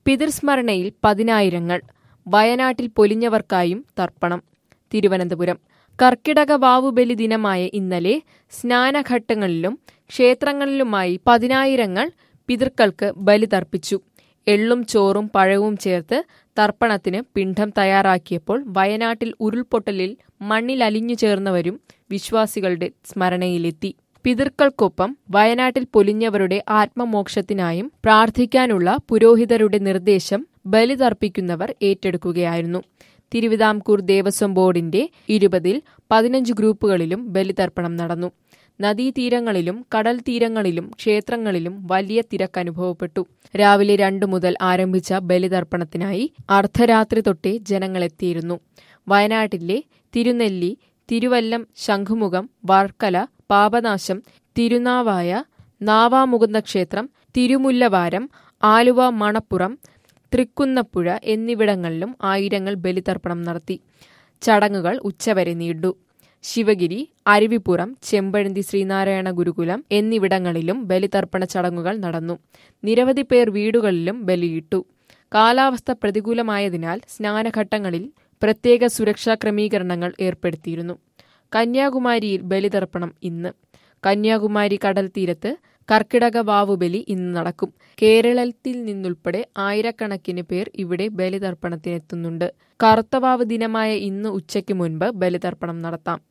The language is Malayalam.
പിതൃസ്മരണയിൽ പതിനായിരങ്ങൾ വയനാട്ടിൽ പൊലിഞ്ഞവർക്കായും തർപ്പണം തിരുവനന്തപുരം കർക്കിടക വാവുബലി ദിനമായ ഇന്നലെ സ്നാനഘട്ടങ്ങളിലും ക്ഷേത്രങ്ങളിലുമായി പതിനായിരങ്ങൾ പിതൃക്കൾക്ക് ബലി തർപ്പിച്ചു എള്ളും ചോറും പഴവും ചേർത്ത് തർപ്പണത്തിന് പിണ്ഡം തയ്യാറാക്കിയപ്പോൾ വയനാട്ടിൽ ഉരുൾപൊട്ടലിൽ മണ്ണിലലിഞ്ഞു ചേർന്നവരും വിശ്വാസികളുടെ സ്മരണയിലെത്തി പിതൃക്കൾക്കൊപ്പം വയനാട്ടിൽ പൊലിഞ്ഞവരുടെ ആത്മമോക്ഷത്തിനായും പ്രാർത്ഥിക്കാനുള്ള പുരോഹിതരുടെ നിർദ്ദേശം ബലി തർപ്പിക്കുന്നവർ ഏറ്റെടുക്കുകയായിരുന്നു തിരുവിതാംകൂർ ദേവസ്വം ബോർഡിന്റെ ഇരുപതിൽ പതിനഞ്ച് ഗ്രൂപ്പുകളിലും ബലിതർപ്പണം നടന്നു നദീതീരങ്ങളിലും കടൽ തീരങ്ങളിലും ക്ഷേത്രങ്ങളിലും വലിയ തിരക്കനുഭവപ്പെട്ടു രാവിലെ രണ്ടു മുതൽ ആരംഭിച്ച ബലിതർപ്പണത്തിനായി അർദ്ധരാത്രി തൊട്ടേ ജനങ്ങളെത്തിയിരുന്നു വയനാട്ടിലെ തിരുനെല്ലി തിരുവല്ലം ശംഖുമുഖം വർക്കല പാപനാശം തിരുനാവായ നാവാമുകുന്ദ ക്ഷേത്രം തിരുമുല്ലവാരം ആലുവ മണപ്പുറം തൃക്കുന്നപ്പുഴ എന്നിവിടങ്ങളിലും ആയിരങ്ങൾ ബലിതർപ്പണം നടത്തി ചടങ്ങുകൾ ഉച്ചവരെ നീണ്ടു ശിവഗിരി അരുവിപ്പുറം ചെമ്പഴന്തി ശ്രീനാരായണ ഗുരുകുലം എന്നിവിടങ്ങളിലും ബലിതർപ്പണ ചടങ്ങുകൾ നടന്നു നിരവധി പേർ വീടുകളിലും ബലിയിട്ടു കാലാവസ്ഥ പ്രതികൂലമായതിനാൽ സ്നാനഘട്ടങ്ങളിൽ പ്രത്യേക സുരക്ഷാ ക്രമീകരണങ്ങൾ ഏർപ്പെടുത്തിയിരുന്നു കന്യാകുമാരിയിൽ ബലിതർപ്പണം ഇന്ന് കന്യാകുമാരി കടൽ തീരത്ത് കർക്കിടക വാവുബലി ഇന്ന് നടക്കും കേരളത്തിൽ നിന്നുൾപ്പെടെ ആയിരക്കണക്കിന് പേർ ഇവിടെ ബലിതർപ്പണത്തിനെത്തുന്നുണ്ട് കറുത്തവാവ് ദിനമായ ഇന്ന് ഉച്ചയ്ക്ക് മുൻപ് ബലിതർപ്പണം നടത്താം